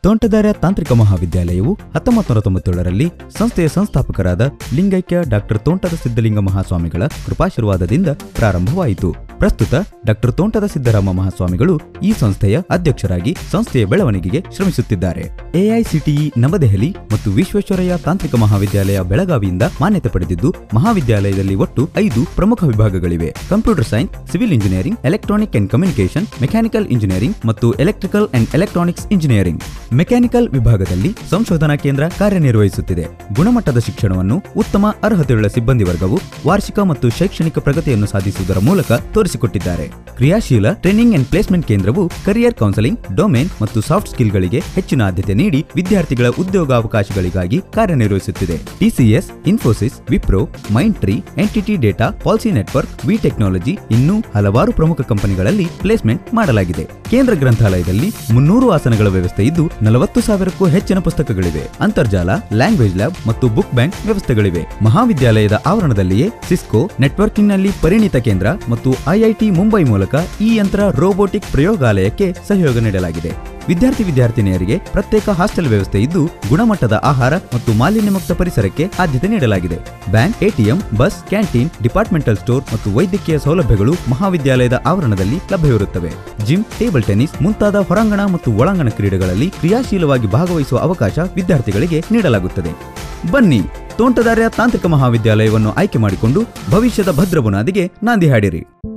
ತೋಂಟದಾರ್ಯ ತಾಂತ್ರಿಕ ಮಹಾವಿದ್ಯಾಲಯವು ಹತ್ತೊಂಬತ್ತು ನೂರ ತೊಂಬತ್ತೇಳರಲ್ಲಿ ಸಂಸ್ಥೆಯ ಸಂಸ್ಥಾಪಕರಾದ ಲಿಂಗೈಕ್ಯ ಡಾಕ್ಟರ್ ತೋಂಟದ ಸಿದ್ಧಲಿಂಗ ಮಹಾಸ್ವಾಮಿಗಳ ಕೃಪಾಶೀರ್ವಾದದಿಂದ ಪ್ರಾರಂಭವಾಯಿತು ಪ್ರಸ್ತುತ ಡಾಕ್ಟರ್ ತೋಂಟದ ಸಿದ್ದರಾಮ ಮಹಾಸ್ವಾಮಿಗಳು ಈ ಸಂಸ್ಥೆಯ ಅಧ್ಯಕ್ಷರಾಗಿ ಸಂಸ್ಥೆಯ ಬೆಳವಣಿಗೆಗೆ ಶ್ರಮಿಸುತ್ತಿದ್ದಾರೆ ಎಐಸಿಟಿಇ ನವದೆಹಲಿ ಮತ್ತು ವಿಶ್ವೇಶ್ವರಯ್ಯ ತಾಂತ್ರಿಕ ಮಹಾವಿದ್ಯಾಲಯ ಬೆಳಗಾವಿಯಿಂದ ಮಾನ್ಯತೆ ಪಡೆದಿದ್ದು ಮಹಾವಿದ್ಯಾಲಯದಲ್ಲಿ ಒಟ್ಟು ಐದು ಪ್ರಮುಖ ವಿಭಾಗಗಳಿವೆ computer science civil engineering electronic and communication mechanical engineering ಮತ್ತು ಎಲೆಕ್ಟ್ರಿಕಲ್ ಅಂಡ್ ಎಲೆಕ್ಟ್ರಾನಿಕ್ಸ್ ಇಂಜಿನಿಯರಿಂಗ್ ಮೆಕ್ಯಾನಿಕಲ್ ವಿಭಾಗದಲ್ಲಿ ಸಂಶೋಧನಾ ಕೇಂದ್ರ ಕಾರ್ಯನಿರ್ವಹಿಸುತ್ತಿದೆ ಗುಣಮಟ್ಟದ ಶಿಕ್ಷಣವನ್ನು ಉತ್ತಮ ಅರ್ಹತೆಯುಳ್ಳ ಸಿಬ್ಬಂದಿ ವರ್ಗವು ವಾರ್ಷಿಕ ಮತ್ತು ಶೈಕ್ಷಣಿಕ ಪ್ರಗತಿಯನ್ನು ಸಾಧಿಸುವುದರ ಮೂಲಕ ತೋರಿಸಿಕೊಟ್ಟಿದ್ದಾರೆ ಕ್ರಿಯಾಶೀಲ ಟ್ರೈನಿಂಗ್ ಅಂಡ್ ಪ್ಲೇಸ್ಮೆಂಟ್ ಕೇಂದ್ರವು ಕರಿಯರ್ ಕೌನ್ಸೆಲಿಂಗ್ ಡೊಮೇನ್ ಮತ್ತು ಸಾಫ್ಟ್ ಸ್ಕಿಲ್ಗಳಿಗೆ ಹೆಚ್ಚಿನ ಆದ್ಯತೆ ನೀಡಿ ವಿದ್ಯಾರ್ಥಿಗಳ ಉದ್ಯೋಗಾವಕಾಶಗಳಿಗಾಗಿ ಕಾರ್ಯನಿರ್ವಹಿಸುತ್ತಿದೆ TCS Infosys Wipro Mindtree NTT data policy network V technology ಇನ್ನೂ ಹಲವಾರು ಪ್ರಮುಖ ಕಂಪನಿಗಳಲ್ಲಿ ಪ್ಲೇಸ್ಮೆಂಟ್ ಮಾಡಲಾಗಿದೆ ಕೇಂದ್ರ ಗ್ರಂಥಾಲಯದಲ್ಲಿ ಮುನ್ನೂರು ಆಸನಗಳ ವ್ಯವಸ್ಥೆ ಇದ್ದು ನಲವತ್ತು ಸಾವಿರಕ್ಕೂ ಹೆಚ್ಚಿನ ಪುಸ್ತಕಗಳಿವೆ ಅಂತರ್ಜಾಲ ಲ್ಯಾಂಗ್ವೇಜ್ ಲ್ಯಾಬ್ ಮತ್ತು ಬುಕ್ ಬ್ಯಾಂಕ್ ವ್ಯವಸ್ಥೆಗಳಿವೆ ಮಹಾವಿದ್ಯಾಲಯದ ಆವರಣದಲ್ಲಿಯೇ ಸಿಸ್ಕೋ ನೆಟ್ವರ್ಕಿಂಗ್ನಲ್ಲಿ ಪರಿಣಿತ ಕೇಂದ್ರ ಮತ್ತು ಐಐಟಿ ಮುಂಬೈ ಮೂಲಕ ಈ ಯಂತ್ರ ರೋಬೋಟಿಕ್ ಪ್ರಯೋಗಾಲಯಕ್ಕೆ ಸಹಯೋಗ ನೀಡಲಾಗಿದೆ ವಿದ್ಯಾರ್ಥಿ ವಿದ್ಯಾರ್ಥಿನಿಯರಿಗೆ ಪ್ರತ್ಯೇಕ ಹಾಸ್ಟೆಲ್ ವ್ಯವಸ್ಥೆ ಇದ್ದು ಗುಣಮಟ್ಟದ ಆಹಾರ ಮತ್ತು ಮಾಲಿನ್ಯ ಮುಕ್ತ ಪರಿಸರಕ್ಕೆ ಆದ್ಯತೆ ನೀಡಲಾಗಿದೆ bank ATM bus canteen departmental store ಮತ್ತು ವೈದ್ಯಕೀಯ ಸೌಲಭ್ಯಗಳು ಮಹಾವಿದ್ಯಾಲಯದ ಆವರಣದಲ್ಲಿ ಲಭ್ಯವಿರುತ್ತವೆ ಜಿಮ್ ಟೇಬಲ್ ಟೆನ್ನಿಸ್ ಮುಂತಾದ ಹೊರಾಂಗಣ ಮತ್ತು ಒಳಾಂಗಣ ಕ್ರೀಡೆಗಳಲ್ಲಿ ಕ್ರಿಯಾಶೀಲವಾಗಿ ಭಾಗವಹಿಸುವ ಅವಕಾಶ ವಿದ್ಯಾರ್ಥಿಗಳಿಗೆ ನೀಡಲಾಗುತ್ತದೆ ಬನ್ನಿ ತೋಂಟದಾರ್ಯ ತಾಂತ್ರಿಕ ಮಹಾವಿದ್ಯಾಲಯವನ್ನು ಆಯ್ಕೆ ಮಾಡಿಕೊಂಡು ಭವಿಷ್ಯದ ಭದ್ರ ಬುನಾದಿಗೆ ನಾಂದಿ ಹಾಡಿರಿ